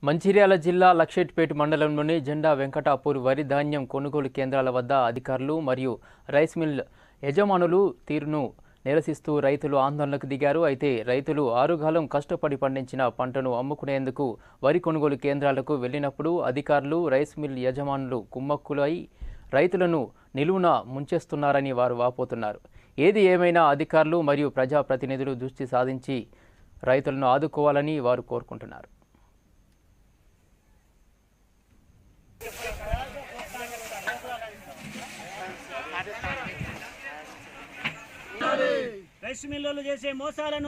మంచిర్యాల జిల్లా లక్షెట్పేట మండలంలోని జెండా వెంకటాపూర్ వరి ధాన్యం కొనుగోలు కేంద్రాల వద్ద అధికారులు మరియు రైస్ మిల్ యజమానులు తీరును నిరసిస్తూ రైతులు ఆందోళనకు దిగారు అయితే రైతులు ఆరుగాలం కష్టపడి పండించిన పంటను అమ్ముకునేందుకు వరి కొనుగోలు కేంద్రాలకు వెళ్ళినప్పుడు అధికారులు రైస్ మిల్ యజమానులు కుమ్మక్కులై రైతులను నిలువున ముంచేస్తున్నారని వారు వాపోతున్నారు ఏది ఏమైనా అధికారులు మరియు ప్రజాప్రతినిధులు దృష్టి సాధించి రైతులను ఆదుకోవాలని వారు కోరుకుంటున్నారు రైస్ మిల్లులు చేసే మోసాలను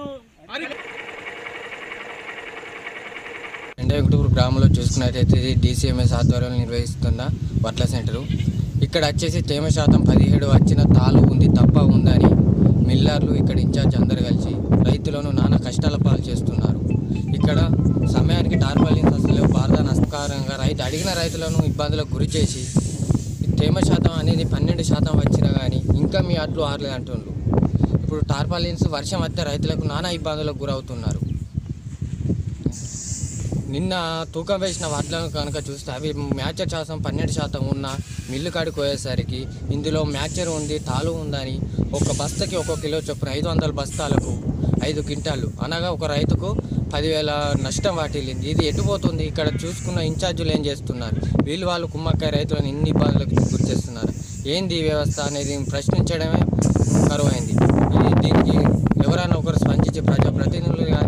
ఎండవెంకటూరు గ్రామంలో చూసుకున్నట్టయితే ఇది డీసీఎంఎస్ ఆధ్వర్యంలో నిర్వహిస్తున్న వడ్ల సెంటరు ఇక్కడ వచ్చేసి తేమ శాతం పదిహేడు వచ్చిన తాలు ఉంది తప్ప ఉందని మిల్లర్లు ఇక్కడ ఇన్ఛార్జ్ అందరు కలిసి రైతులను నానా కష్టాల పాలు చేస్తున్నారు ఇక్కడ సమయానికి టార్పాలిన్స్ అసలు భారత నష్టకారంగా రైతు అడిగిన రైతులను ఇబ్బందులకు గురి చేసి ఈ తేమ శాతం అనేది పన్నెండు శాతం వచ్చినా కానీ ఇంకా మీ అట్లు ఆరలేదు అంటుండ్రు ఇప్పుడు టార్పాలిన్స్ వర్షం వస్తే రైతులకు నానా ఇబ్బందులకు గురవుతున్నారు నిన్న తూకం వేసిన వడ్లను కనుక చూస్తే అవి మ్యాచర్ శాతం పన్నెండు శాతం ఉన్న మిల్లు కాడికి పోయేసరికి ఇందులో మ్యాచర్ ఉంది తాలు ఉందని ఒక బస్తకి ఒక కిలో చొప్పున ఐదు వందల బస్తాలకు ఐదు క్వింటాలు అనగా ఒక రైతుకు పదివేల నష్టం వాటిల్లింది ఇది ఎటుపోతుంది ఇక్కడ చూసుకున్న ఇన్ఛార్జీలు ఏం చేస్తున్నారు వీళ్ళు వాళ్ళు కుమ్మక్కాయ రైతులను ఇన్ని ఇబ్బందులకు గురి చేస్తున్నారు ఏంది ఈ వ్యవస్థ అనేది ప్రశ్నించడమే కరువైంది ఇది దీనికి ఎవరైనా ఒకరు స్పందించి ప్రజాప్రతినిధులు కానీ